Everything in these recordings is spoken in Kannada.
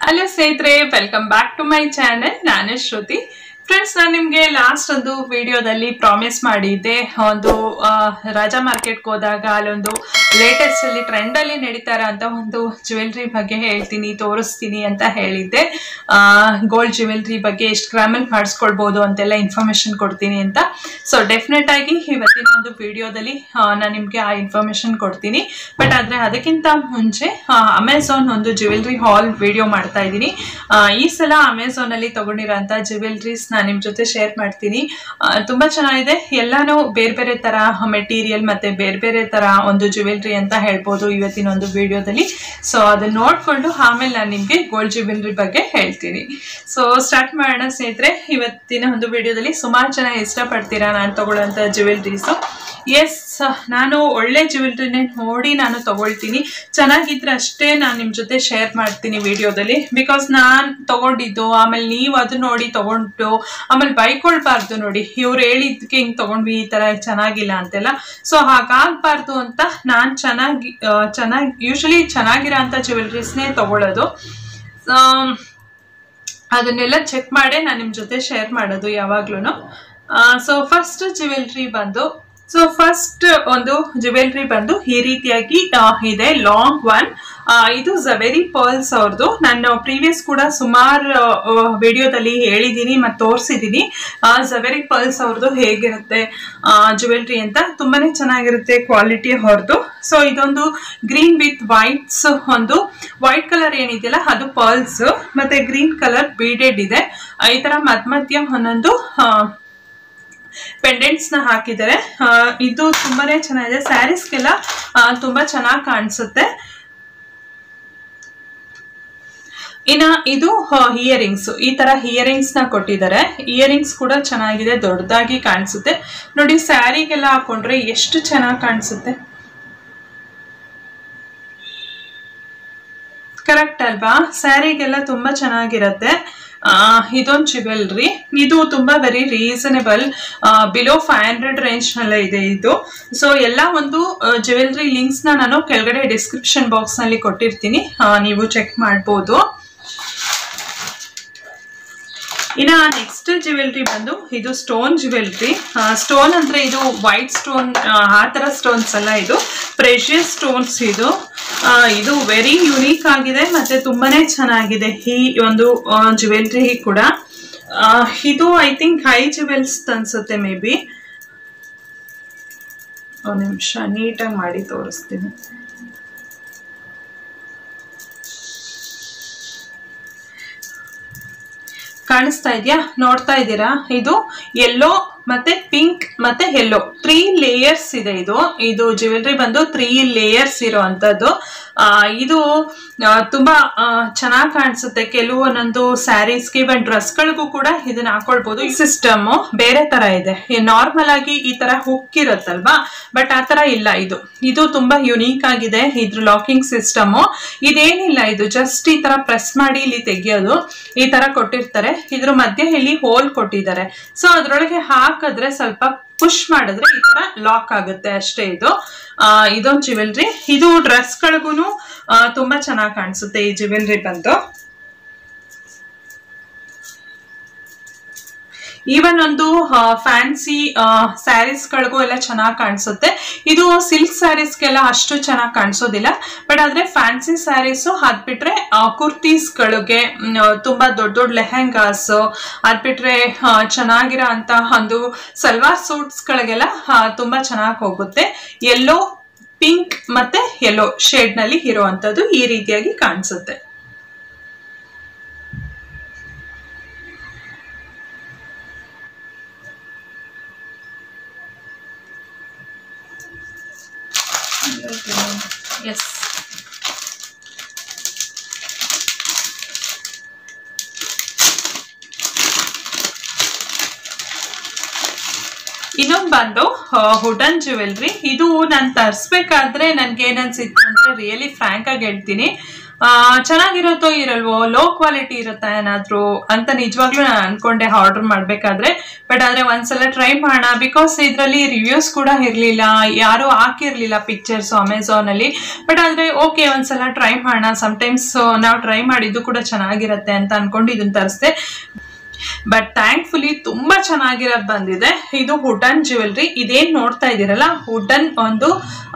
ಹಲೋ ಸ್ನೇಹಿತರೆ welcome back to my channel ನಾನು ಶ್ರುತಿ ಫ್ರೆಂಡ್ಸ್ ನಾನು ನಿಮಗೆ ಲಾಸ್ಟ್ ಒಂದು ವಿಡಿಯೋದಲ್ಲಿ ಪ್ರಾಮಿಸ್ ಮಾಡಿದ್ದೆ ಒಂದು ಆ, ರಾಜಾ ಮಾರ್ಕೆಟ್ಗೆ ಹೋದಾಗ ಅಲ್ಲೊಂದು ಲೇಟೆಸ್ಟ್ ಅಲ್ಲಿ ಟ್ರೆಂಡ್ ಅಲ್ಲಿ ನಡೀತಾರ ಅಂತ ಒಂದು ಜ್ಯುವೆಲ್ರಿ ಬಗ್ಗೆ ಹೇಳ್ತೀನಿ ತೋರಿಸ್ತೀನಿ ಅಂತ ಹೇಳಿದ್ದೆ ಗೋಲ್ಡ್ ಜ್ಯುವೆಲ್ರಿ ಬಗ್ಗೆ ಎಷ್ಟು ಗ್ರಾಮಲ್ಲಿ ಮಾಡಿಸ್ಕೊಳ್ಬೋದು ಅಂತೆಲ್ಲ ಇನ್ಫಾರ್ಮೇಶನ್ ಕೊಡ್ತೀನಿ ಅಂತ ಸೊ ಡೆಫಿನೆಟ್ ಆಗಿ ಇವತ್ತಿನ ಒಂದು ವಿಡಿಯೋದಲ್ಲಿ ನಾನು ನಿಮಗೆ ಆ ಇನ್ಫಾರ್ಮೇಶನ್ ಕೊಡ್ತೀನಿ ಬಟ್ ಆದರೆ ಅದಕ್ಕಿಂತ ಮುಂಚೆ ಅಮೆಝಾನ್ ಒಂದು ಜ್ಯುವೆಲ್ರಿ ಹಾಲ್ ವಿಡಿಯೋ ಮಾಡ್ತಾ ಇದ್ದೀನಿ ಆ, ಈ ಸಲ ಅಮೆಝಾನ್ ಅಲ್ಲಿ ತಗೊಂಡಿರೋಂಥ ಜ್ಯುವೆಲ್ರೀಸ್ ನಾನು ನಿಮ್ಮ ಜೊತೆ ಶೇರ್ ಮಾಡ್ತೀನಿ ಆ, ತುಂಬಾ ಚೆನ್ನಾಗಿದೆ ಎಲ್ಲಾನು ಬೇರೆ ಬೇರೆ ತರ ಮೆಟೀರಿಯಲ್ ಮತ್ತೆ ಬೇರೆ ಬೇರೆ ತರ ಒಂದು ಜ್ಯುವೆಲ್ರಿ ಅಂತ ಹೇಳ್ಬೋದು ಇವತ್ತಿನ ಒಂದು ವಿಡಿಯೋದಲ್ಲಿ ಸೊ ಅದನ್ನ ನೋಡ್ಕೊಂಡು ಆಮೇಲೆ ನಾನು ನಿಮಗೆ ಗೋಲ್ಡ್ ಜ್ಯುವೆಲ್ರಿ ಬಗ್ಗೆ ಹೇಳ್ತೀನಿ ಸೊ ಸ್ಟಾರ್ಟ್ ಮಾಡೋಣ ಸ್ನೇಹಿತರೆ ಇವತ್ತಿನ ಒಂದು ವಿಡಿಯೋದಲ್ಲಿ ಸುಮಾರು ಜನ ಇಷ್ಟಪಡ್ತೀರಾ ನಾನು ತಗೊಳ್ಳೋಂಥ ಜ್ಯುವೆಲ್ರೀಸು ಎಸ್ ನಾನು ಒಳ್ಳೆ ಜ್ಯುವೆಲ್ರಿನೇ ನೋಡಿ ನಾನು ತಗೊಳ್ತೀನಿ ಚೆನ್ನಾಗಿದ್ರೆ ಅಷ್ಟೇ ನಾನು ನಿಮ್ಮ ಜೊತೆ ಶೇರ್ ಮಾಡ್ತೀನಿ ವಿಡಿಯೋದಲ್ಲಿ ಬಿಕಾಸ್ ನಾನು ತಗೊಂಡಿದ್ದು ಆಮೇಲೆ ನೀವು ಅದು ನೋಡಿ ತಗೊಂಡು ಆಮೇಲೆ ಬೈಕೊಳ್ಬಾರ್ದು ನೋಡಿ ಇವ್ರು ಹೇಳಿದ್ದಕ್ಕೆ ಹಿಂಗೆ ತಗೊಂಡ್ವಿ ಈ ಥರ ಚೆನ್ನಾಗಿಲ್ಲ ಅಂತೆಲ್ಲ ಸೊ ಹಾಗಾಗಬಾರ್ದು ಅಂತ ನಾನು ಚೆನ್ನಾಗಿ ಚೆನ್ನಾಗಿ ಯೂಶಲಿ ಚೆನ್ನಾಗಿರೋ ಅಂಥ ಜ್ಯುವೆಲ್ರೀಸ್ನೇ ತಗೊಳ್ಳೋದು ಆ, ಅದನ್ನೆಲ್ಲ ಚೆಕ್ ಮಾಡೇ ನಾನು ನಿಮ್ಮ ಜೊತೆ ಶೇರ್ ಮಾಡೋದು ಯಾವಾಗ್ಲೂ ಸೊ ಫಸ್ಟ್ ಜ್ಯುವೆಲ್ರಿ ಬಂದು ಸೊ ಫಸ್ಟ್ ಒಂದು ಜ್ಯುವೆಲ್ರಿ ಬಂದು ಈ ರೀತಿಯಾಗಿ ಆ, ಇದೆ ಲಾಂಗ್ ಒನ್ ಇದು ಝವೆರಿ ಪರ್ಲ್ಸ್ ಅವ್ರದ್ದು ನಾನು ಪ್ರೀವಿಯಸ್ ಕೂಡ ಸುಮಾರು ವಿಡಿಯೋದಲ್ಲಿ ಹೇಳಿದ್ದೀನಿ ಮತ್ತು ತೋರಿಸಿದ್ದೀನಿ ಝವೆರಿ ಪರ್ಲ್ಸ್ ಅವ್ರದ್ದು ಹೇಗಿರುತ್ತೆ ಜ್ಯುವೆಲ್ರಿ ಅಂತ ತುಂಬಾನೇ ಚೆನ್ನಾಗಿರುತ್ತೆ ಕ್ವಾಲಿಟಿ ಅವ್ರದ್ದು ಸೊ ಇದೊಂದು ಗ್ರೀನ್ ವಿತ್ ವೈಟ್ಸ್ ಒಂದು ವೈಟ್ ಕಲರ್ ಏನಿದೆಯಲ್ಲ ಅದು ಪರ್ಲ್ಸ್ ಮತ್ತೆ ಗ್ರೀನ್ ಕಲರ್ ಬೀಡೆಡ್ ಇದೆ ಆ, ಈ ತರ ಮಧ್ಯ ಮಧ್ಯ ಒಂದೊಂದು ಆ, ಪೆಂಡೆಂಟ್ಸ್ ನ ಹಾಕಿದ್ದಾರೆ ಆ, ಇದು ತುಂಬಾನೇ ಚೆನ್ನಾಗಿದೆ ಸ್ಯಾರೀಸ್ಗೆಲ್ಲ ತುಂಬಾ ಚೆನ್ನಾಗಿ ಕಾಣಿಸುತ್ತೆ ಇನ್ನ ಇದು ಇಯರಿಂಗ್ಸ್ ಈ ತರ ಇಯರಿಂಗ್ಸ್ ನ ಕೊಟ್ಟಿದ್ದಾರೆ ಇಯರಿಂಗ್ಸ್ ಕೂಡ ಚೆನ್ನಾಗಿದೆ ದೊಡ್ಡದಾಗಿ ಕಾಣಿಸುತ್ತೆ ನೋಡಿ ಸ್ಯಾರಿಗೆಲ್ಲ ಹಾಕೊಂಡ್ರೆ ಎಷ್ಟು ಚೆನ್ನಾಗಿ ಕಾಣಿಸುತ್ತೆ ಕರೆಕ್ಟ್ ಅಲ್ವಾ ಸ್ಯಾರಿಗೆಲ್ಲ ತುಂಬಾ ಚೆನ್ನಾಗಿರತ್ತೆ ಆ, ಇದೊಂದು ಜ್ಯುವೆಲ್ರಿ ಇದು ತುಂಬಾ very reasonable below five hundred range ನಲ್ಲೇ ಇದೆ ಇದು ಸೊ ಎಲ್ಲ ಒಂದು ಜ್ಯುವೆಲ್ರಿ ಲಿಂಕ್ಸ್ ನ ನಾನು ಕೆಳಗಡೆ ಡಿಸ್ಕ್ರಿಪ್ಷನ್ ಬಾಕ್ಸ್ ನಲ್ಲಿ ಕೊಟ್ಟಿರ್ತೀನಿ ಆ, ನೀವು ಚೆಕ್ ಮಾಡ್ಬೋದು ಇನ್ನ ನೆಕ್ಸ್ಟ್ ಜ್ಯುವೆಲ್ರಿ ಬಂದು ಇದು ಸ್ಟೋನ್ ಜ್ಯುವೆಲ್ರಿ ಸ್ಟೋನ್ ಅಂದ್ರೆ ಇದು ವೈಟ್ ಸ್ಟೋನ್ ಆ ತರ ಸ್ಟೋನ್ಸ್ ಅಲ್ಲ ಇದು ಪ್ರೆಷಿಯಸ್ ಸ್ಟೋನ್ಸ್ ಇದು ಆ, ಇದು ವೆರಿ ಯುನೀಕ್ ಆಗಿದೆ ಮತ್ತೆ ತುಂಬಾನೇ ಚೆನ್ನಾಗಿದೆ ಈ ಒಂದು ಜ್ಯುವೆಲ್ರಿ ಕೂಡ ಆ, ಇದು ಐ ಥಿಂಕ್ ಹೈ ಜ್ಯುವೆಲ್ಸ್ ಅನ್ಸುತ್ತೆ ಮೇ ಬಿ ಒಂದು ನಿಮಿಷ ನೀಟಾಗಿ ಮಾಡಿ ತೋರಿಸ್ತೀನಿ ಕಾಣಿಸ್ತಾ ಇದೆಯಾ ನೋಡ್ತಾ ಇದ್ದೀರಾ ಇದು ಎಲ್ಲೋ ಮತ್ತೆ ಪಿಂಕ್ ಮತ್ತೆ ಎಲ್ಲೋ ತ್ರೀ ಲೇಯರ್ಸ್ ಇದೆ ಇದು ಇದು ಜ್ಯುವೆಲ್ರಿ ಬಂದು ತ್ರೀ ಲೇಯರ್ಸ್ ಇರುವಂತದ್ದು ಆ, ಇದು ಆ, ತುಂಬಾ ಚೆನ್ನಾಗಿ ಕಾಣಿಸುತ್ತೆ ಕೆಲವೊಂದೊಂದು ಸ್ಯಾರೀಸ್ಗೆ ಇವನ್ ಡ್ರೆಸ್ಗಳಿಗೂ ಕೂಡ ಇದನ್ನ ಹಾಕೊಳ್ಬಹುದು ಸಿಸ್ಟಮ್ ಬೇರೆ ತರ ಇದೆ ನಾರ್ಮಲ್ ಆಗಿ ಈ ತರ ಹುಕ್ ಇರುತ್ತಲ್ವಾ ಬಟ್ ಆ ತರ ಇಲ್ಲ ಇದು ಇದು ತುಂಬಾ ಯುನೀಕ್ ಆಗಿದೆ ಇದ್ರ ಲಾಕಿಂಗ್ ಸಿಸ್ಟಮ್ ಇದೇನಿಲ್ಲ ಇದು ಜಸ್ಟ್ ಈ ತರ ಪ್ರೆಸ್ ಮಾಡಿ ಇಲ್ಲಿ ತೆಗಿಯೋದು ಈ ತರ ಕೊಟ್ಟಿರ್ತಾರೆ ಇದ್ರ ಮಧ್ಯೆ ಇಲ್ಲಿ ಹೋಲ್ ಕೊಟ್ಟಿದ್ದಾರೆ ಸೊ ಅದ್ರೊಳಗೆ ಹಾಕಿದ್ರೆ ಸ್ವಲ್ಪ ಪುಷ್ ಮಾಡಿದ್ರೆ ಈ ತರ ಲಾಕ್ ಆಗುತ್ತೆ ಅಷ್ಟೇ ಇದು ಆ, ಇದೊಂದು ಜ್ಯುವೆಲ್ರಿ ಇದು ಡ್ರೆಸ್ಗಳಿಗೂ ತುಂಬಾ ಚೆನ್ನಾಗಿ ಕಾಣಿಸುತ್ತೆ ಈ ಜ್ಯುವೆಲ್ರಿ ಬಂದು ಈವನ್ ಒಂದು ಫ್ಯಾನ್ಸಿ ಸ್ಯಾರೀಸ್ಗಳಿಗೂ ಎಲ್ಲ ಚೆನ್ನಾಗಿ ಕಾಣಿಸುತ್ತೆ ಇದು ಸಿಲ್ಕ್ ಸ್ಯಾರೀಸ್ಗೆಲ್ಲ ಅಷ್ಟು ಚೆನ್ನಾಗಿ ಕಾಣಿಸೋದಿಲ್ಲ ಬಟ್ ಆದ್ರೆ ಫ್ಯಾನ್ಸಿ ಸ್ಯಾರೀಸು ಅದ್ಬಿಟ್ರೆ ಕುರ್ತೀಸ್ಗಳಿಗೆ ಮ್, ತುಂಬಾ ದೊಡ್ಡ ದೊಡ್ಡ ಲೆಹೆಂಗಾಸ್ ಅದ್ಬಿಟ್ರೆ ಆ, ಚೆನ್ನಾಗಿರೋ ಅಂತ ಒಂದು ಸಲ್ವಾರ್ ಸೂಟ್ಸ್ಗಳಿಗೆಲ್ಲ ತುಂಬಾ ಚೆನ್ನಾಗಿ ಹೋಗುತ್ತೆ ಎಲ್ಲೋ ಪಿಂಕ್ ಮತ್ತೆ ಯೆಲ್ಲೋ ಶೇಡ್ ನಲ್ಲಿ ಇರುವಂತದ್ದು ಈ ರೀತಿಯಾಗಿ ಕಾಣಿಸುತ್ತೆ ಎಸ್ ಇನ್ನೊಂದು ಬಂದು ಹುಡನ್ ಜ್ಯುವೆಲ್ರಿ ಇದು ನಾನು ತರಿಸ್ಬೇಕಾದ್ರೆ ನನ್ಗೆ ಏನನ್ಸಿತ್ತು ಅಂದ್ರೆ ರಿಯಲಿ ಫ್ರಾಂಕ್ ಆಗಿ ಹೇಳ್ತೀನಿ ಚೆನ್ನಾಗಿರುತ್ತೋ ಇರಲ್ವೋ ಲೋ ಕ್ವಾಲಿಟಿ ಇರುತ್ತಾ ಏನಾದ್ರು ಅಂತ ನಿಜವಾಗ್ಲೂ ನಾನು ಅನ್ಕೊಂಡೆ ಆರ್ಡರ್ ಮಾಡ್ಬೇಕಾದ್ರೆ ಬಟ್ ಆದ್ರೆ ಒಂದ್ಸಲ ಟ್ರೈ ಮಾಡೋಣ ಬಿಕಾಸ್ ಇದರಲ್ಲಿ ರಿವ್ಯೂಸ್ ಕೂಡ ಇರಲಿಲ್ಲ ಯಾರು ಹಾಕಿರ್ಲಿಲ್ಲ ಪಿಕ್ಚರ್ಸ್ ಅಮೆಝಾನ್ ಅಲ್ಲಿ ಬಟ್ ಆದ್ರೆ ಓಕೆ ಒಂದ್ಸಲ ಟ್ರೈ ಮಾಡೋಣ ಸಮ್ಟೈಮ್ಸ್ ನಾವು ಟ್ರೈ ಮಾಡಿದ್ದು ಕೂಡ ಚೆನ್ನಾಗಿರತ್ತೆ ಅಂತ ಅನ್ಕೊಂಡು ಇದನ್ನ ತರಿಸ್ದೆ ಬಟ್ ಥ್ಯಾಂಕ್ಫುಲಿ ತುಂಬಾ ಚೆನ್ನಾಗಿರೋದು ಬಂದಿದೆ ಇದು ವುಡನ್ ಜ್ಯುವೆಲ್ರಿ ಇದೇನ್ ನೋಡ್ತಾ ಇದ್ದೀರಲ್ಲ ವುಡನ್ ಒಂದು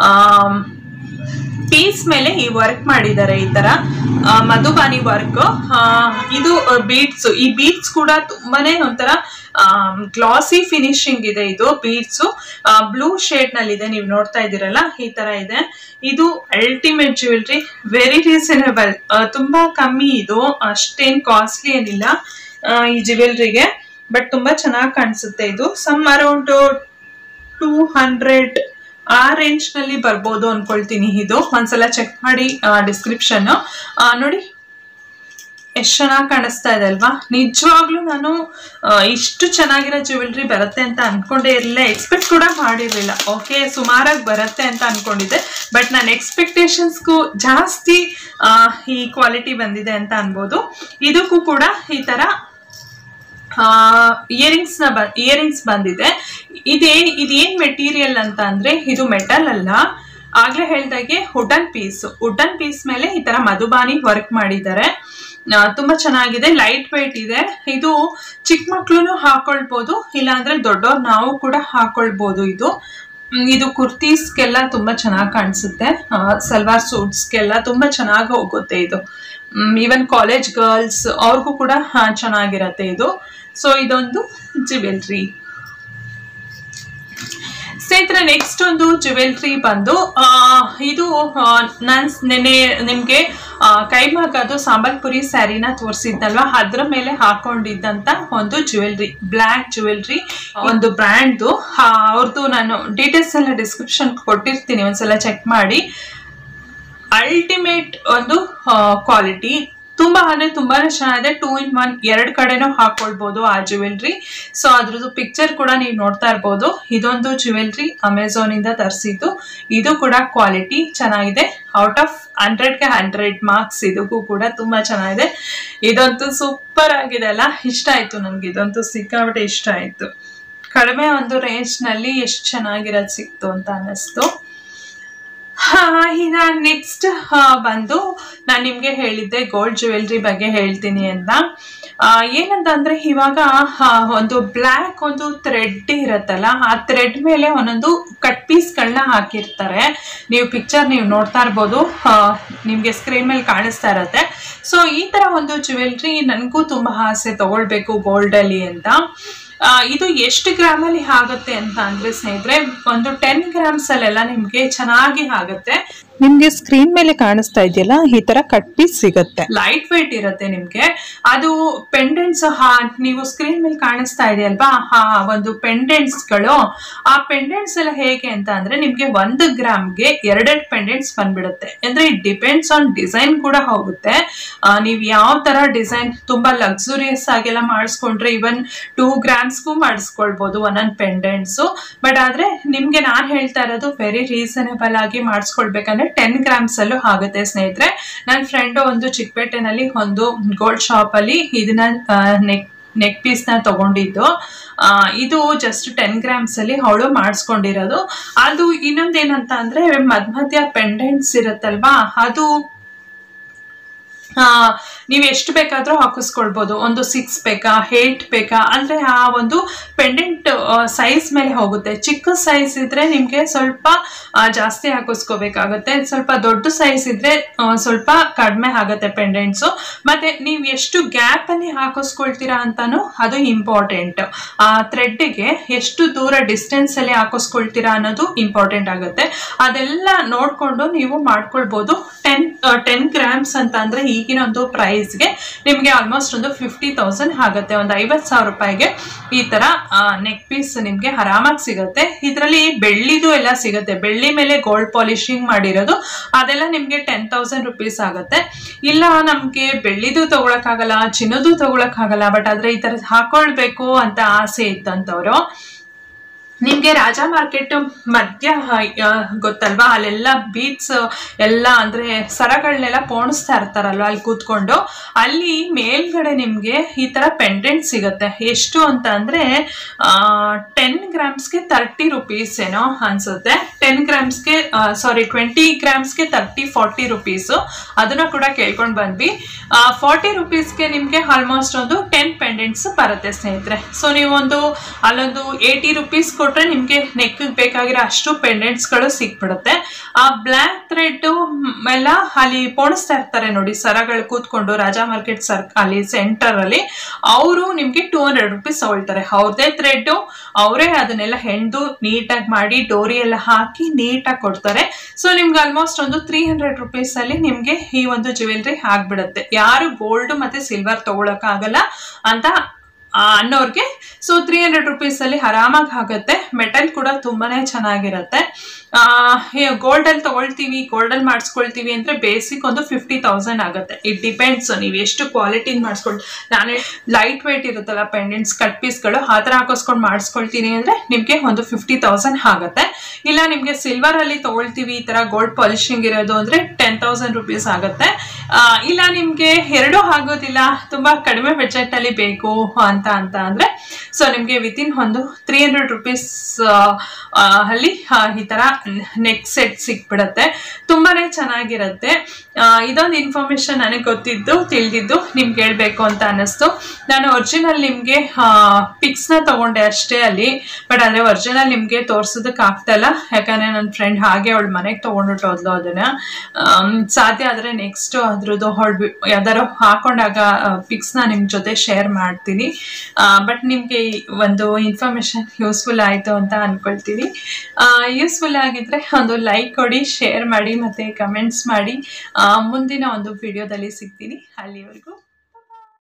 ಪೀಸ್ ಮೇಲೆ ಈ ವರ್ಕ್ ಮಾಡಿದ್ದಾರೆ ಈ ತರ ಆ, ಮಧುಬಾನಿ ವರ್ಕ್ ಇದು ಬೀಡ್ಸ್ ಈ ಬೀಡ್ಸ್ ಕೂಡ ತುಂಬಾನೇ ಒಂಥರ ಗ್ಲಾಸಿ ಫಿನಿಶಿಂಗ್ ಇದೆ ಇದು ಬೀಡ್ಸ್ ಬ್ಲೂ ಶೇಡ್ ನಲ್ಲಿ ಇದೆ ನೀವು ನೋಡ್ತಾ ಇದ್ದೀರಲ್ಲ ಈ ತರ ಇದೆ ಇದು ಅಲ್ಟಿಮೇಟ್ ಜ್ಯುವೆಲ್ರಿ ವೆರಿ ರೀಸನಬಲ್ ತುಂಬಾ ಕಮ್ಮಿ ಇದು ಅಷ್ಟೇನ್ ಕಾಸ್ಟ್ಲಿ ಏನಿಲ್ಲ ಆ, ಈ ಜ್ಯುವೆಲ್ರಿಗೆ ಬಟ್ ತುಂಬಾ ಚೆನ್ನಾಗಿ ಕಾಣಿಸುತ್ತೆ ಇದು ಸಮ್ ಅರೌಂಡ್ ಟೂ ಹಂಡ್ರೆಡ್ ಆ ರೇಂಜ್ ನಲ್ಲಿ ಬರ್ಬೋದು ಅನ್ಕೊಳ್ತೀನಿ ಇದು ಒಂದ್ಸಲ ಚೆಕ್ ಮಾಡಿ ಡಿಸ್ಕ್ರಿಪ್ಷನ್ ನೋಡಿ ಎಷ್ಟು ಚೆನ್ನಾಗಿ ಕಾಣಿಸ್ತಾ ಇದೆ ಅಲ್ವಾ ನಿಜವಾಗ್ಲೂ ನಾನು ಆ, ಇಷ್ಟು ಚೆನ್ನಾಗಿರೋ ಜ್ಯುವೆಲ್ರಿ ಬರುತ್ತೆ ಅಂತ ಅನ್ಕೊಂಡೇ ಇರಲಿಲ್ಲ ಎಕ್ಸ್ಪೆಕ್ಟ್ ಕೂಡ ಮಾಡಿರಲಿಲ್ಲ ಓಕೆ ಸುಮಾರಾಗಿ ಬರುತ್ತೆ ಅಂತ ಅನ್ಕೊಂಡಿದ್ದೆ ಬಟ್ ನನ್ನ ಎಕ್ಸ್ಪೆಕ್ಟೇಷನ್ಸ್ಗೂ ಜಾಸ್ತಿ ಆ, ಈ ಕ್ವಾಲಿಟಿ ಬಂದಿದೆ ಅಂತ ಅನ್ಬೋದು ಇದಕ್ಕೂ ಕೂಡ ಈ ತರ ಇಯರಿಂಗ್ಸ್ ನ ಇಯರಿಂಗ್ಸ್ ಬಂದಿದೆ ಇದೇನ್ ಇದೇನ್ ಮೆಟೀರಿಯಲ್ ಅಂತ ಅಂದ್ರೆ ಇದು ಮೆಟಲ್ ಅಲ್ಲ ಆಗ್ಲೇ ಹೇಳ್ದಾಗೆ ವುಡನ್ ಪೀಸ್ ವುಡನ್ ಪೀಸ್ ಮೇಲೆ ಈ ತರ ಮಧುಬಾನಿ ವರ್ಕ್ ಮಾಡಿದ್ದಾರೆ ಆ, ತುಂಬಾ ಚೆನ್ನಾಗಿದೆ ಲೈಟ್ ವೆಯ್ಟ್ ಇದೆ ಇದು ಚಿಕ್ಕ ಮಕ್ಳು ಹಾಕೊಳ್ಬೋದು ಇಲ್ಲಾಂದ್ರೆ ದೊಡ್ಡವ್ರು ನಾವು ಕೂಡ ಹಾಕೊಳ್ಬೋದು ಇದು ಮ್, ಇದು ಕುರ್ತೀಸ್ಗೆಲ್ಲ ತುಂಬಾ ಚೆನ್ನಾಗಿ ಕಾಣಿಸುತ್ತೆ ಆ, ಸಲ್ವಾರ್ ಸೂಟ್ಸ್ಗೆಲ್ಲ ತುಂಬಾ ಚೆನ್ನಾಗಿ ಹೋಗುತ್ತೆ ಇದು ಈವನ್ ಕಾಲೇಜ್ ಗರ್ಲ್ಸ್ ಅವ್ರಿಗೂ ಕೂಡ ಆ, ಚೆನ್ನಾಗಿರತ್ತೆ ಇದು ಸೊ ಇದೊಂದು ಜ್ಯುವೆಲ್ರಿ ಸ್ನೇಹಿತರೆ ನೆಕ್ಸ್ಟ್ ಒಂದು ಜ್ಯುವೆಲ್ರಿ ಬಂದು ಆ, ಇದು ನಾನು ನೆನೆ ನಿಮಗೆ ಕೈಮಗ್ಗದು ಸಾಂಬಲ್ಪುರಿ ಸ್ಯಾರಿನ ತೋರಿಸಿದ್ನಲ್ವಾ ಅದ್ರ ಮೇಲೆ ಹಾಕೊಂಡಿದ್ದಂತ ಒಂದು ಜ್ಯುವೆಲ್ರಿ ಬ್ಲ್ಯಾಕ್ ಜ್ಯುವೆಲ್ರಿ ಒಂದು ಬ್ರ್ಯಾಂಡ್ದು ಅವ್ರದ್ದು ನಾನು ಡೀಟೇಲ್ಸ್ ಎಲ್ಲ ಡಿಸ್ಕ್ರಿಪ್ಷನ್ ಕೊಟ್ಟಿರ್ತೀನಿ ಒಂದ್ಸಲ ಚೆಕ್ ಮಾಡಿ ಅಲ್ಟಿಮೇಟ್ ಒಂದು ಕ್ವಾಲಿಟಿ ತುಂಬಾ ಅಂದ್ರೆ ತುಂಬಾನೇ ಚೆನ್ನಾಗಿದೆ ಟೂ ಇನ್ ಒನ್ ಎರಡು ಕಡೆನೂ ಹಾಕೊಳ್ಬಹುದು ಆ ಜ್ಯುವೆಲ್ರಿ ಸೊ ಅದ್ರದ್ದು ಪಿಕ್ಚರ್ ಕೂಡ ನೀವು ನೋಡ್ತಾ ಇರ್ಬೋದು ಇದೊಂದು ಜ್ಯುವೆಲ್ರಿ ಅಮೆಝಾನ್ ಇಂದ ತರಿಸಿದ್ದು ಇದು ಕೂಡ ಕ್ವಾಲಿಟಿ ಚೆನ್ನಾಗಿದೆ ಔಟ್ ಆಫ್ ಹಂಡ್ರೆಡ್ಗೆ ಹಂಡ್ರೆಡ್ ಮಾರ್ಕ್ಸ್ ಇದಕ್ಕೂ ಕೂಡ ತುಂಬಾ ಚೆನ್ನಾಗಿದೆ ಇದಂತೂ ಸೂಪರ್ ಆಗಿದೆ ಅಲ್ಲ ಇಷ್ಟ ಆಯ್ತು ನನ್ಗೆ ಇದಂತೂ ಸಿಕ್ಕಾಬಿಟ್ಟೆ ಇಷ್ಟ ಆಯ್ತು ಕಡಿಮೆ ಒಂದು ರೇಂಜ್ ನಲ್ಲಿ ಎಷ್ಟು ಚೆನ್ನಾಗಿರೋದು ಸಿಕ್ತು ಅಂತ ಅನ್ನಿಸ್ತು ಹಾ ಈಗ ನೆಕ್ಸ್ಟ್ ಬಂದು ನಾನು ನಿಮ್ಗೆ ಹೇಳಿದ್ದೆ ಗೋಲ್ಡ್ ಜ್ಯುವೆಲ್ರಿ ಬಗ್ಗೆ ಹೇಳ್ತೀನಿ ಅಂತ ಆ, ಏನಂತ ಅಂದ್ರೆ ಇವಾಗ ಆ, ಒಂದು ಬ್ಲ್ಯಾಕ್ ಒಂದು ಥ್ರೆಡ್ ಇರತ್ತಲ್ಲ ಆ ಥ್ರೆಡ್ ಮೇಲೆ ಒಂದೊಂದು ಕಟ್ ಪೀಸ್ಗಳನ್ನ ಹಾಕಿರ್ತಾರೆ ನೀವು ಪಿಕ್ಚರ್ ನೀವು ನೋಡ್ತಾ ಇರ್ಬೋದು ಆ, ನಿಮ್ಗೆ ಸ್ಕ್ರೀನ್ ಮೇಲೆ ಕಾಣಿಸ್ತಾ ಇರತ್ತೆ ಸೊ ಈ ತರ ಒಂದು ಜ್ಯುವೆಲ್ರಿ ನನಗೂ ತುಂಬಾ ಆಸೆ ತಗೊಳ್ಬೇಕು ಗೋಲ್ಡ್ ಅಲ್ಲಿ ಅಂತ ಆ, ಇದು ಎಷ್ಟು ಗ್ರಾಮ್ ಅಲ್ಲಿ ಆಗುತ್ತೆ ಅಂತ ಅಂದ್ರೆ ಸ್ನೇಹಿತರೆ ಒಂದು ಟೆನ್ ಗ್ರಾಮ್ಸ್ ಅಲ್ಲೆಲ್ಲ ನಿಮ್ಗೆ ಚೆನ್ನಾಗಿ ಆಗುತ್ತೆ ನಿಮ್ಗೆ ಸ್ಕ್ರೀನ್ ಮೇಲೆ ಕಾಣಿಸ್ತಾ ಇದೆಯಲ್ಲ ಈ ತರ ಕಟ್ ಪೀಸ್ ಸಿಗುತ್ತೆ ಲೈಟ್ ವೇಟ್ ಇರುತ್ತೆ ನಿಮ್ಗೆ ಅದು ಪೆಂಡೆಂಟ್ಸ್ ನೀವು ಸ್ಕ್ರೀನ್ ಮೇಲೆ ಕಾಣಿಸ್ತಾ ಇದೆಯಲ್ವಾ ಆ ಒಂದು ಪೆಂಡೆಂಟ್ಸ್ ಗಳು ಆ ಪೆಂಡೆಂಟ್ಸ್ ಎಲ್ಲ ಹೇಗೆ ಅಂತ ಅಂದ್ರೆ ನಿಮ್ಗೆ ಒಂದು ಗ್ರಾಮ್ಗೆ ಎರಡೆರಡು ಪೆಂಡೆಂಟ್ಸ್ ಬಂದ್ಬಿಡುತ್ತೆ ಅಂದ್ರೆ ಇಟ್ ಡಿಪೆಂಡ್ಸ್ ಆನ್ ಡಿಸೈನ್ ಕೂಡ ಹೋಗುತ್ತೆ ಆ, ನೀವು ಯಾವ ತರ ಡಿಸೈನ್ ತುಂಬಾ ಲಕ್ಸುರಿಯಸ್ ಆಗೆಲ್ಲ ಮಾಡಿಸ್ಕೊಂಡ್ರೆ ಇವನ್ ಟೂ ಗ್ರಾಮ್ಸ್ಗೂ ಮಾಡಿಸ್ಕೊಳ್ಬಹುದು ಒಂದೊಂದು ಪೆಂಡೆಂಟ್ಸ್ ಬಟ್ ಆದ್ರೆ ನಿಮ್ಗೆ ನಾನ್ ಹೇಳ್ತಾ ಇರೋದು ವೆರಿ ರೀಸನಬಲ್ ಆಗಿ ಮಾಡಿಸ್ಕೊಳ್ಬೇಕಂದ್ರೆ ಟೆನ್ ಗ್ರಾಮ್ಸ್ ಅಲ್ಲೂ ಆಗುತ್ತೆ ಸ್ನೇಹಿತರೆ ನನ್ನ ಫ್ರೆಂಡ್ ಒಂದು ಚಿಕ್ಕಪೇಟೆನಲ್ಲಿ ಒಂದು ಗೋಲ್ಡ್ ಶಾಪ್ ಅಲ್ಲಿ ಇದನ್ನ ನೆಕ್ ನೆಕ್ ಪೀಸ್ ನ ತಗೊಂಡಿದ್ದು ಆ, ಇದು ಜಸ್ಟ್ ಟೆನ್ ಗ್ರಾಮ್ಸ್ ಅಲ್ಲಿ ಅವಳು ಮಾಡಿಸ್ಕೊಂಡಿರೋದು ಅದು ಇನ್ನೊಂದೇನಂತ ಅಂದ್ರೆ ಮಧ್ಯ ಮಧ್ಯ ಪೆಂಡೆಂಟ್ಸ್ ಇರುತ್ತಲ್ವಾ ಅದು ಆ, ನೀವು ಎಷ್ಟು ಬೇಕಾದ್ರೂ ಹಾಕಿಸ್ಕೊಳ್ಬೋದು ಒಂದು ಸಿಕ್ಸ್ ಬೇಕಾ ಏಟ್ ಬೇಕಾ ಅಂದ್ರೆ ಆ ಒಂದು ಪೆಂಡೆಂಟ್ ಸೈಜ್ ಮೇಲೆ ಹೋಗುತ್ತೆ ಚಿಕ್ಕ ಸೈಜ್ ಇದ್ರೆ ನಿಮ್ಗೆ ಸ್ವಲ್ಪ ಆ, ಜಾಸ್ತಿ ಹಾಕಿಸ್ಕೋಬೇಕಾಗುತ್ತೆ ಸ್ವಲ್ಪ ದೊಡ್ಡ ಸೈಜ್ ಇದ್ರೆ ಆ, ಸ್ವಲ್ಪ ಕಡಿಮೆ ಆಗುತ್ತೆ ಪೆಂಡೆಂಟ್ಸು ಮತ್ತೆ ನೀವು ಎಷ್ಟು ಗ್ಯಾಪ್ ಅಲ್ಲಿ ಹಾಕಿಸ್ಕೊಳ್ತೀರಾ ಅಂತಾನು ಅದು ಇಂಪಾರ್ಟೆಂಟ್ ಆ ಥ್ರೆಡ್ಗೆ ಎಷ್ಟು ದೂರ ಡಿಸ್ಟೆನ್ಸ್ ಅಲ್ಲಿ ಹಾಕಿಸ್ಕೊಳ್ತೀರಾ ಅನ್ನೋದು ಇಂಪಾರ್ಟೆಂಟ್ ಆಗುತ್ತೆ ಅದೆಲ್ಲ ನೋಡ್ಕೊಂಡು ನೀವು ಮಾಡ್ಕೊಳ್ಬೋದು ಟೆನ್ ಟೆನ್ ಗ್ರಾಮ್ಸ್ ಅಂತ ಅಂದ್ರೆ ಈಗಿನ ಒಂದು ಪ್ರೈಸ್ಗೆ ನಿಮಗೆ ಆಲ್ಮೋಸ್ಟ್ ಒಂದು ಫಿಫ್ಟಿ ತೌಸಂಡ್ ಆಗುತ್ತೆ ಒಂದು ಐವತ್ತು ಸಾವಿರ ರೂಪಾಯಿಗೆ ಈ ತರ ನೆಕ್ ಪೀಸ್ ನಿಮ್ಗೆ ಆರಾಮಾಗಿ ಸಿಗುತ್ತೆ ಇದರಲ್ಲಿ ಬೆಳ್ಳಿದು ಎಲ್ಲ ಸಿಗುತ್ತೆ ಬೆಳ್ಳಿ ಮೇಲೆ ಗೋಲ್ಡ್ ಪಾಲಿಶಿಂಗ್ ಮಾಡಿರೋದು ಅದೆಲ್ಲ ನಿಮ್ಗೆ ಟೆನ್ ತೌಸಂಡ್ ರುಪೀಸ್ ಆಗುತ್ತೆ ಇಲ್ಲ ನಮ್ಗೆ ಬೆಳ್ಳಿದು ತಗೊಳಕ್ಕಾಗಲ್ಲ ಚಿನ್ನದು ತಗೊಳಕ್ಕಾಗಲ್ಲ ಬಟ್ ಆದ್ರೆ ಈ ತರ ಹಾಕೊಳ್ಬೇಕು ಅಂತ ಆಸೆ ಇತ್ತಂತವ್ರು ನಿಮ್ಗೆ ರಾಜಾ ಮಾರ್ಕೆಟ್ ಮಧ್ಯ ಆ, ಗೊತ್ತಲ್ವಾ ಅಲ್ಲೆಲ್ಲ ಬೀಟ್ಸ್ ಎಲ್ಲ ಅಂದ್ರೆ ಸರಗಳನ್ನೆಲ್ಲ ಪೋಣಿಸ್ತಾ ಇರ್ತಾರಲ್ವಾ ಅಲ್ಲಿ ಕೂತ್ಕೊಂಡು ಅಲ್ಲಿ ಮೇಲ್ಗಡೆ ನಿಮ್ಗೆ ಈ ತರ ಪೆಂಡೆಂಟ್ ಸಿಗುತ್ತೆ ಎಷ್ಟು ಅಂತ ಅಂದ್ರೆ ಟೆನ್ ಗ್ರಾಮ್ಸ್ಗೆ ತರ್ಟಿ ರುಪೀಸ್ ಏನೋ ಅನ್ಸುತ್ತೆ ಟೆನ್ ಗ್ರಾಮ್ಸ್ಗೆ ಸಾರಿ ಟ್ವೆಂಟಿ ಗ್ರಾಮ್ಸ್ಗೆ ತರ್ಟಿ ಫಾರ್ಟಿ ರುಪೀಸು ಅದನ್ನ ಕೂಡ ಕೇಳ್ಕೊಂಡು ಬಂದ್ವಿ ಫಾರ್ಟಿ ರುಪೀಸ್ಗೆ ನಿಮ್ಗೆ ಆಲ್ಮೋಸ್ಟ್ ಒಂದು ಟೆನ್ ಪೆಂಡೆಂಟ್ಸ್ ಬರುತ್ತೆ ಸ್ನೇಹಿತರೆ ಸೊ ನೀವೊಂದು ಅಲ್ಲೊಂದು ಏಯ್ಟಿ ರುಪೀಸ್ ಕೊಟ್ರೆ ನಿಮ್ಗೆ ನೆಕ್ ಬೇಕಾಗಿರೋ ಅಷ್ಟು ಪೆಂಡೆಂಟ್ಸ್ಗಳು ಸಿಕ್ಬಿಡುತ್ತೆ ಆ ಬ್ಲ್ಯಾಕ್ ಥ್ರೆಡ್ ಎಲ್ಲ ಅಲ್ಲಿ ಪೋಣಿಸ್ತಾ ಇರ್ತಾರೆ ನೋಡಿ ಸರಗಳು ಕೂತ್ಕೊಂಡು ರಾಜಾ ಮಾರ್ಕೆಟ್ ಸರ್ ಅಲ್ಲಿ ಸೆಂಟರ್ ಅಲ್ಲಿ ಅವರು ನಿಮ್ಗೆ ಟೂ ಹಂಡ್ರೆಡ್ ರುಪೀಸ್ ತಗೊಳ್ತಾರೆ ಅವ್ರದೇ ಥ್ರೆಡ್ ಅವರೇ ಅದನ್ನೆಲ್ಲ ಹೆಣ್ದು ನೀಟಾಗಿ ಮಾಡಿ ಡೋರಿ ಎಲ್ಲ ಹಾಕಿ ನೀಟಾಗಿ ಕೊಡ್ತಾರೆ ಸೊ ನಿಮ್ಗೆ ಆಲ್ಮೋಸ್ಟ್ ಒಂದು ತ್ರೀ ಹಂಡ್ರೆಡ್ ರುಪೀಸ್ ಅಲ್ಲಿ ನಿಮ್ಗೆ ಈ ಒಂದು ಜ್ಯುವೆಲ್ರಿ ಆಗ್ಬಿಡುತ್ತೆ ಯಾರು ಗೋಲ್ಡ್ ಮತ್ತೆ ಸಿಲ್ವರ್ ತಗೊಳಕ್ಕಾಗಲ್ಲ ಅಂತ ಆ, ಅನ್ನೋರ್ಗೆ ಸೊ ತ್ರೀ ಹಂಡ್ರೆಡ್ ರುಪೀಸ್ ಅಲ್ಲಿ ಆರಾಮಾಗಿ ಆಗುತ್ತೆ ಮೆಟಲ್ ಕೂಡ ತುಂಬಾನೇ ಚೆನ್ನಾಗಿರುತ್ತೆ ಗೋಲ್ಡ್ ಅಲ್ಲಿ ತಗೊಳ್ತೀವಿ ಗೋಲ್ಡ್ ಅಲ್ಲಿ ಮಾಡಿಸ್ಕೊಳ್ತೀವಿ ಅಂದ್ರೆ ಬೇಸಿಕ್ ಒಂದು ಫಿಫ್ಟಿ ತೌಸಂಡ್ ಆಗುತ್ತೆ ಇಟ್ ಡಿಪೆಂಡ್ಸ್ ನೀವು ಎಷ್ಟು ಕ್ವಾಲಿಟಿ ಮಾಡಿಸ್ಕೊಳ್ ನಾನು ಲೈಟ್ ವೆಯ್ಟ್ ಇರುತ್ತಲ್ಲ ಪೆಂಡೆಂಟ್ಸ್ ಕಟ್ ಪೀಸ್ಗಳು ಆ ಥರ ಹಾಕೋಸ್ಕೊಂಡು ಮಾಡಿಸ್ಕೊಳ್ತೀನಿ ಅಂದ್ರೆ ನಿಮಗೆ ಒಂದು ಫಿಫ್ಟಿ ತೌಸಂಡ್ ಆಗುತ್ತೆ ಇಲ್ಲ ನಿಮಗೆ ಸಿಲ್ವರ್ ಅಲ್ಲಿ ತಗೊಳ್ತೀವಿ ಈ ತರ ಗೋಲ್ಡ್ ಪಾಲಿಶಿಂಗ್ ಇರೋದು ಅಂದ್ರೆ ಟೆನ್ ತೌಸಂಡ್ ರುಪೀಸ್ ಆಗುತ್ತೆ ಆ, ಇಲ್ಲ ನಿಮ್ಗೆ ಎರಡೂ ಆಗೋದಿಲ್ಲ ತುಂಬಾ ಕಡಿಮೆ ಬಜೆಟ್ ಅಲ್ಲಿ ಬೇಕು ಅಂತ ಅಂತ ಅಂದ್ರೆ ಸೊ ನಿಮ್ಗೆ ವಿತಿನ್ ಒಂದು ತ್ರೀ ಹಂಡ್ರೆಡ್ ರುಪೀಸ್ ಅಲ್ಲಿ ಆ, ಈ ತರ ನೆಕ್ ಸೆಟ್ ಸಿಕ್ಬಿಡತ್ತೆ ತುಂಬಾನೇ ಚೆನ್ನಾಗಿರುತ್ತೆ ಆ, ಇದೊಂದು ಇನ್ಫಾರ್ಮೇಶನ್ ನನಗೆ ಗೊತ್ತಿದ್ದು ತಿಳಿದಿದ್ದು ನಿಮ್ಗೆ ಹೇಳ್ಬೇಕು ಅಂತ ಅನ್ನಿಸ್ತು ನಾನು ಒರಿಜಿನಲ್ ನಿಮ್ಗೆ ಪಿಕ್ಸ್ನ ತಗೊಂಡೆ ಅಷ್ಟೇ ಅಲ್ಲಿ ಬಟ್ ಅಂದ್ರೆ ಒರಿಜಿನಲ್ ನಿಮ್ಗೆ ತೋರ್ಸೋದಕ್ಕೆ ಆಗ್ತಾ ಇಲ್ಲ ಯಾಕಂದ್ರೆ ನನ್ನ ಫ್ರೆಂಡ್ ಹಾಗೆ ಅವಳ ಮನೆಗೆ ತಗೊಂಡ್ಬಿಟ್ಟು ಹೋದ್ಲು ಅದನ್ನ ಆಮ್, ಸಾಧ್ಯ ಆದ್ರೆ ನೆಕ್ಸ್ಟ್ ಅದ್ರದ್ದು ಹೊಡ್ ಯಾವ್ದಾರು ಹಾಕೊಂಡಾಗ ಪಿಕ್ಸ್ನ ನಿಮ್ ಜೊತೆ ಶೇರ್ ಮಾಡ್ತೀನಿ ಬಟ್ ನಿಮ್ಗೆ ಈ ಒಂದು ಇನ್ಫಾರ್ಮೇಶನ್ ಯೂಸ್ಫುಲ್ ಆಯ್ತು ಅಂತ ಅನ್ಕೊಳ್ತೀನಿ ಯೂಸ್ಫುಲ್ ಆಗಿದ್ರೆ ಒಂದು ಲೈಕ್ ಕೊಡಿ ಶೇರ್ ಮಾಡಿ ಮತ್ತೆ ಕಮೆಂಟ್ಸ್ ಮಾಡಿ ಆ, ಮುಂದಿನ ಒಂದು ವಿಡಿಯೋದಲ್ಲಿ ಸಿಗ್ತೀನಿ ಅಲ್ಲಿವರೆಗೂ